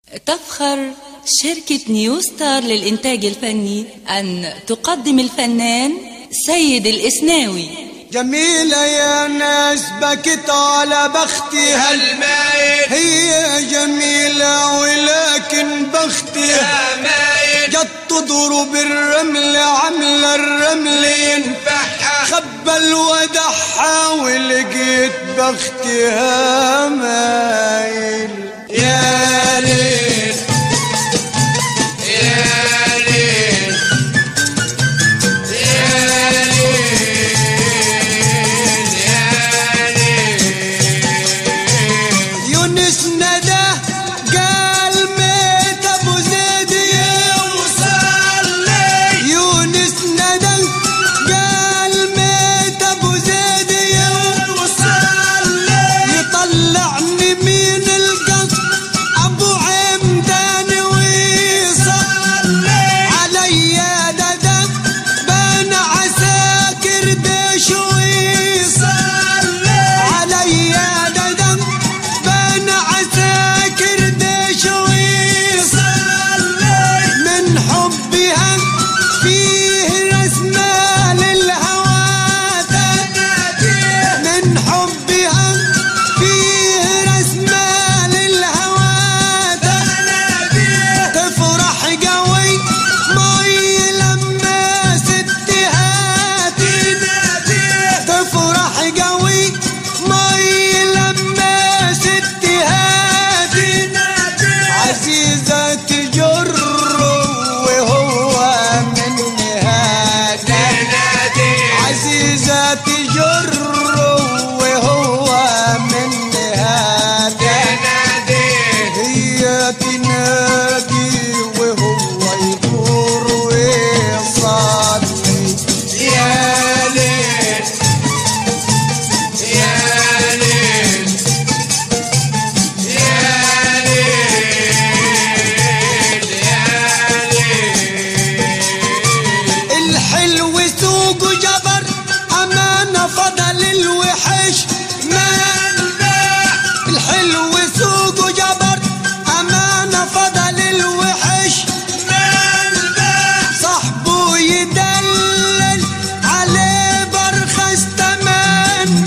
تفخر شركة نيو ستار للإنتاج الفني أن تقدم الفنان سيد الإسناوي جميلة يا ناس بكت على بختي المايل هي جميلة ولكن بختي مايل جت تضرب الرمل عاملة الرمل ينفحها خبى الودحة ولقيت بختها مايل يا ليل يا ليل يا ليل يا ليل يونس ندى قال ميت ابو زيد وصلي يونس ندى قال ميت ابو زيد وصلي يطلعني من القصر ابو عمدان ويصل علي ددا بان عساكر ديش ويصل علي ددا بان عساكر ديش ويصل من حبها فيه رسمة للهوى من حبها فيه رسمة للهوى تفرح قوي مي لما ستها تفرح قوي مي لما ستها عزيزة تجر وهو من هذا عزيزة تجر وهو من هذا هي تنادي وهو يدور ويصلي يا ليل يا ليل يا ليل يا ليل الحلو سوق جبر أمانة فضل الوحش ما الحلو سوق جبر أمانة فضل الوحش صاحبه يدلل عليه برخص تمن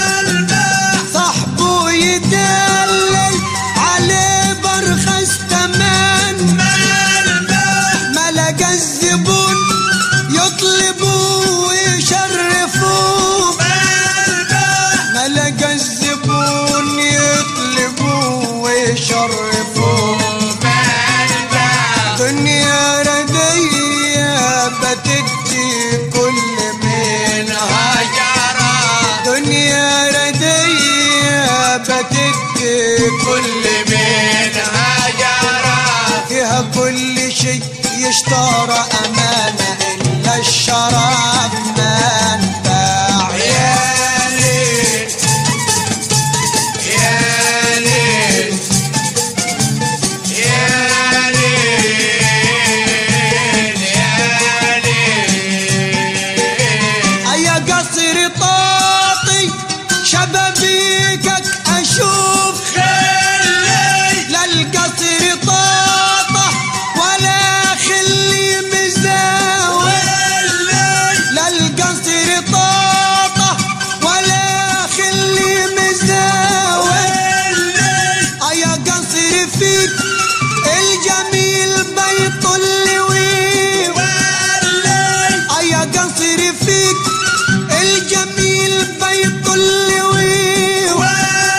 صاحبه يدلل عليه برخص تمن ما لقى الزبون يطلبوا ويشرفوه ما لقى الزبون يطلبوا ويشرفوه دنيا ردية بتدي كل منها دنيا ردية بتدي كل فيها كل شيء يشترى أمانة إلا الشراب ما انباع يا ليل يا ليل يا ليل يا ليل أيا قصر طاطي شبابيكك أشوف خلي لا القصر طاطة ولا خلي مزاوي لا القصر طاطة ولا خلي مزاوي أيا قصر فيك الجميل بيطل ويو أيا قصر فيك الجميل بيطل ويو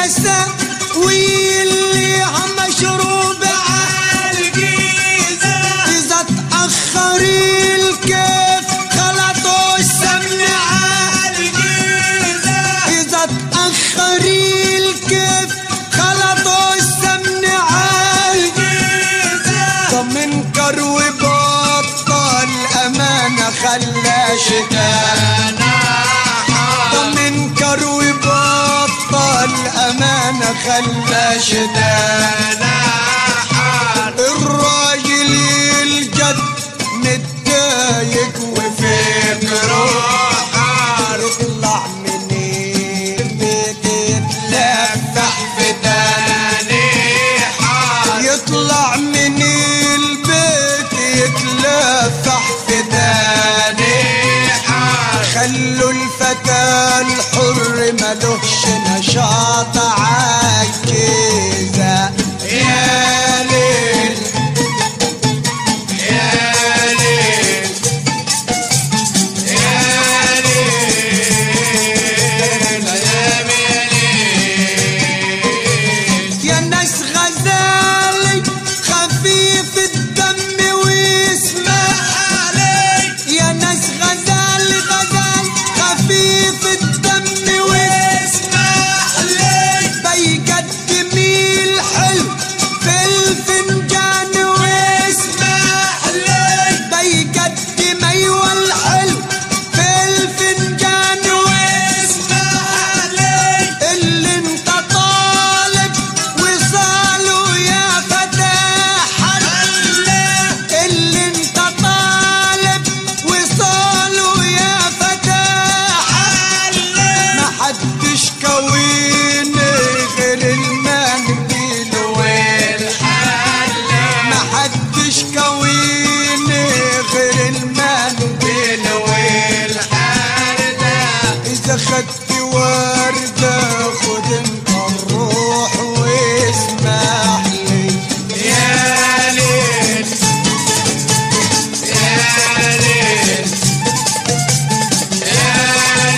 النسا واللي مشروب عالجيزة إذا تأخر الكيف خلطوا السمنة عالجيزة إذا تأخر الكيف خلطوا السمنة طمن كرو بطل أمانة خلى شتاء طمن كرو بطل أمانة خلى شتاء الراجل الجد متضايق وفكره يطلع من البيت يتلفح في يطلع من البيت يتلفح في خلوا الفتى الحر ملوش نشاط عالكيزة يا ليل يا ناس غزالي خفيف الدم ويسمع يا ناس غزالي غزال خفيف الدم ويسمع بيقدم الحلو في الفنجان ويسمع بيقدم ايوه الحلو في الفنجان ويسمع اللي انت طالب وصاله يا فتاح اللي انت طالب وصاله يا فتاح ما حدش كويني غير المنديل والحل ما حدش كويني غير المنديل والحل إذا خدت وردة خد انت الروح واسمح لي يا ليل يا ليل يا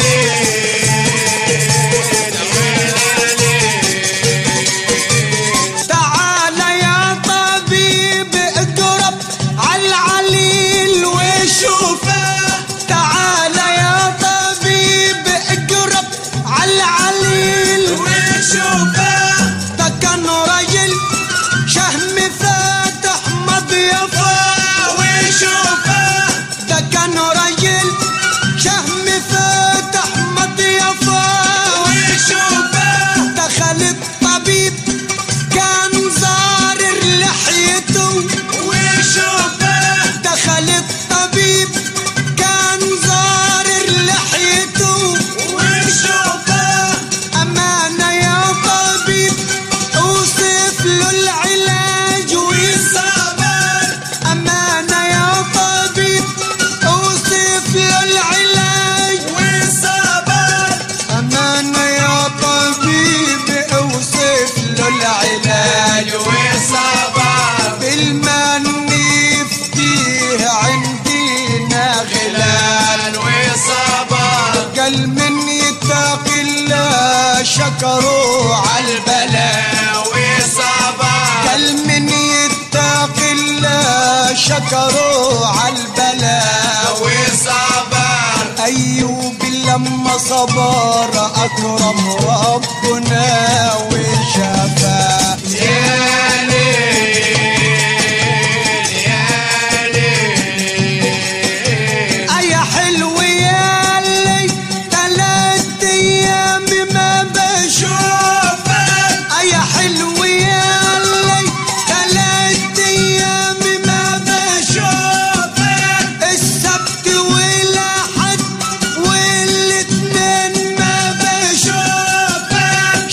تعال يا طبيب اقرب على العليل وشوفه تعال يا طبيب اقرب على العليل وشوفه ده كان راجل شهم فاتح مضيفه وشوفه ده كان راجل شهم فاتح مضيفه وشوفه دخل الطبيب كان زارر لحيته وشوفه دخل الطبيب كان زارر لحيته وشوفه أمانة يا طبيب أوصف له العلاج ويصبر أمانة يا طبيب أوصف له العلاج وصبر أمانة يا طبيب أوصف له العلاج وصبر بالمن يفتيه عندنا غلال وصبر قال من يتقي الله شكروا على البلاء وصبر قال من يتقي الله شكروا على البلاء وصبر أيوب لما صبر أكرم ربنا وشفاه يا ليل يا ليل أي حلو ياللي تلات أيام ما بشوفك أي حلو ياللي تلات أيام ما بشوفك السبت والأحد والاتنين ما بشوفك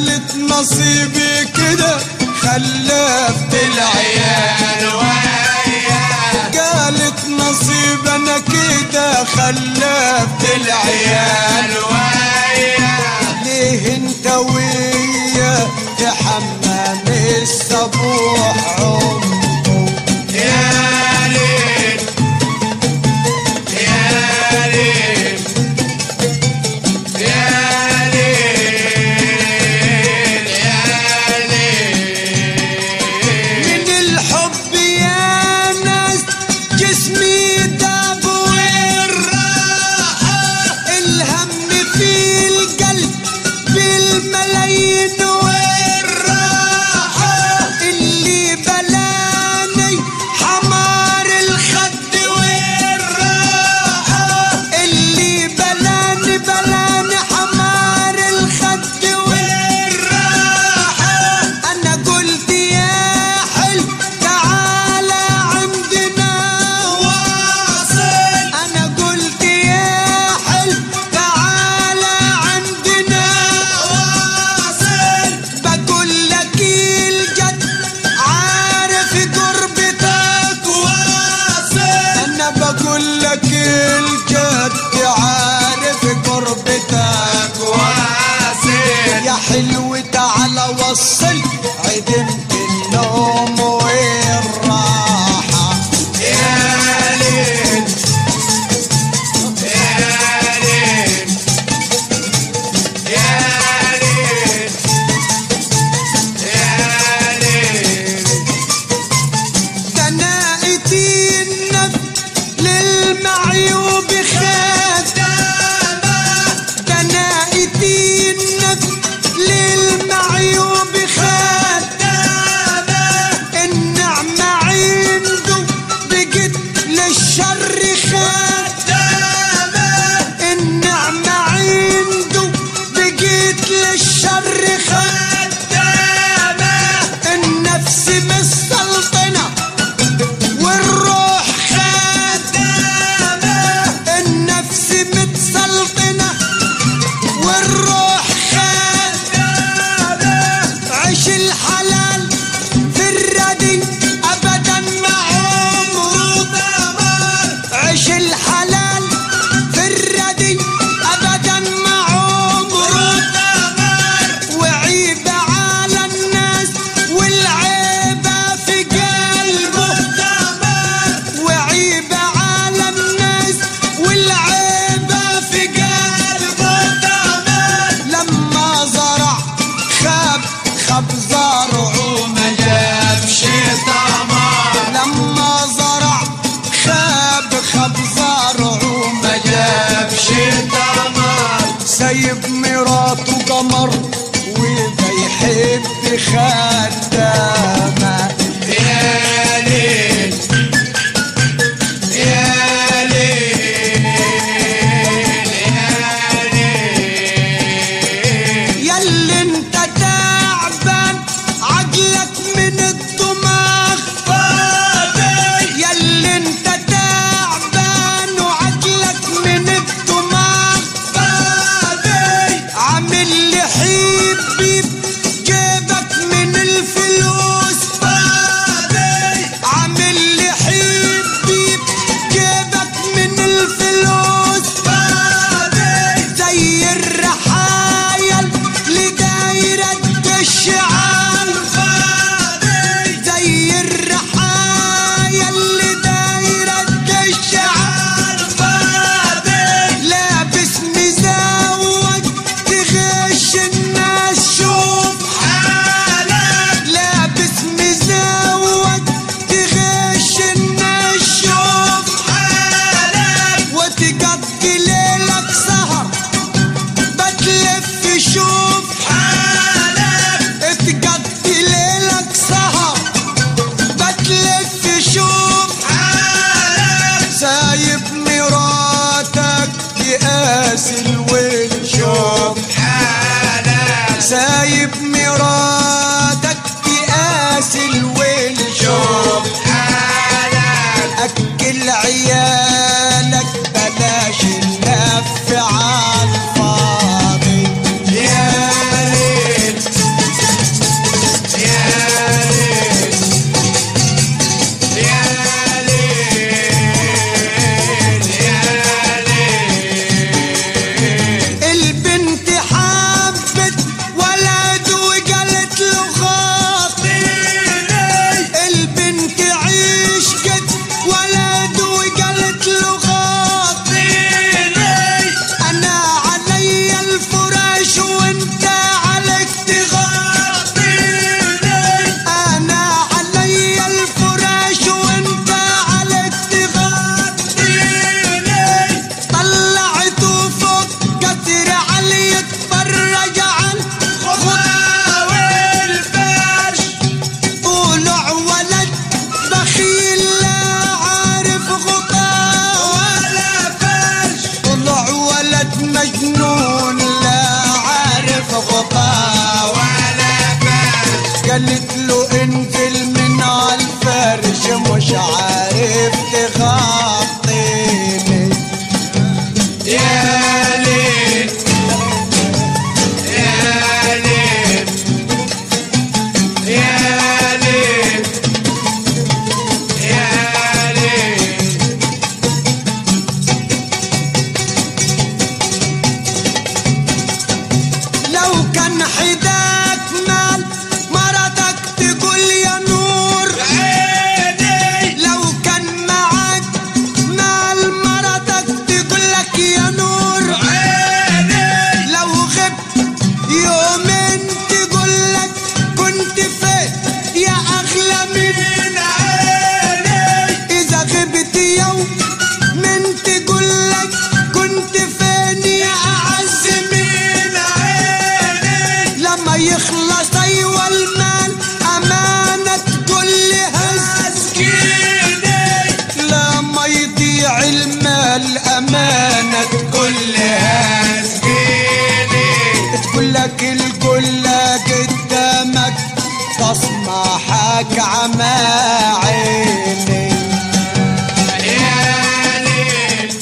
قالت نصيبي كده خلفت العيال العيال ويا قالت نصيب انا كده خلفت العيال العيال ويا ليه انت ويا في حمام السبوح عمره يا ليل يا ليل يا ليل يا ليل من الحب يا ناس جسمي داب والراحة الهم في القلب بالملايين والراحة اللي بلاني حمار الخد والراحة اللي بلاني بلاني حمار الخد والراحة أنا قلت يا حلو تعالى عندنا واصل أنا قلت يا حلو تعالى عندنا واصل بقول لك الجد عارف قربتك واصل أنا بقول لك الجد عارف قربتك واصل يا حلو تعالى وصل عدمت النوم والراحة يا ليل يا ليل يا ليل يا ليل دنائتي النفس للمعيوب خدامة دنائتي النفس للمعيوب خدامة النعمة عنده بقت للشر خدامة النعمة عنده بقت للشر خدامة النفس مسلطنة والروح خدامة النفس متسلطنة والروح خدامة عيش الحلال في الردي أبدا ما عمره دمار عيش الحلال في الردي أبدا ما عمره دمار وعيب على الناس والعيبة في قلبه دمار وعيب على الناس والعيبة في قلبه دمار لما زرع خاب خاب زرعه ما جابش ثمار لما زرع خاب خاب زرعه ما جابش ثمار سايب مراته قمر وبيحب خدامه يا ليل يا ليل يا ليل ياللي انت تعبان عقلك من الدماغ فاضي ياللي انت تعبان وعقلك من الدماغ فاضي عامل لي حبيب جيبك من الفلوس فاضي عامل لي حبيب جيبك من الفلوس فاضي زي الرحايل لدايرة الشعال فاضي زي الرحايل لدايرة الشعال فاضي لابس مزوج تغش الناس شوف حالك لابس مزوج تغش الناس شوف حالك وتقضي ليلك سهر بتلف شوف حالك تقضي ليلك سهر بتلف شوف حالك سايب مراتك تقاس الويل شوف حالك سايب مراتك تقاس الويل شوف حالك أكل عيالك بلاش اللف عالفاضي يا ليل قالت له انزل من على الفرش مش عارف تغطيني يا ليل يا ليل يا ليل يا ليل لو كان حداك مال مرتك تقول يا نور عيني لو كان معاك مال مرتك تقول لك يا نور عيني لو غبت يومين تقول لك كنت فين يا اغلى من من عيني اذا غبت يوم من تقول لك كنت فين يا اعز من من عيني لما يخلص ايوه المال امانه تقول لي هز مسكيني لما يضيع المال امانه كلها سكيني تقول لك الكلة قدامك تصمحك عمى عيني يا ليل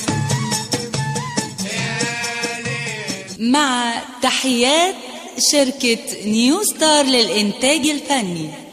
مع تحيات شركة نيو ستار للإنتاج الفني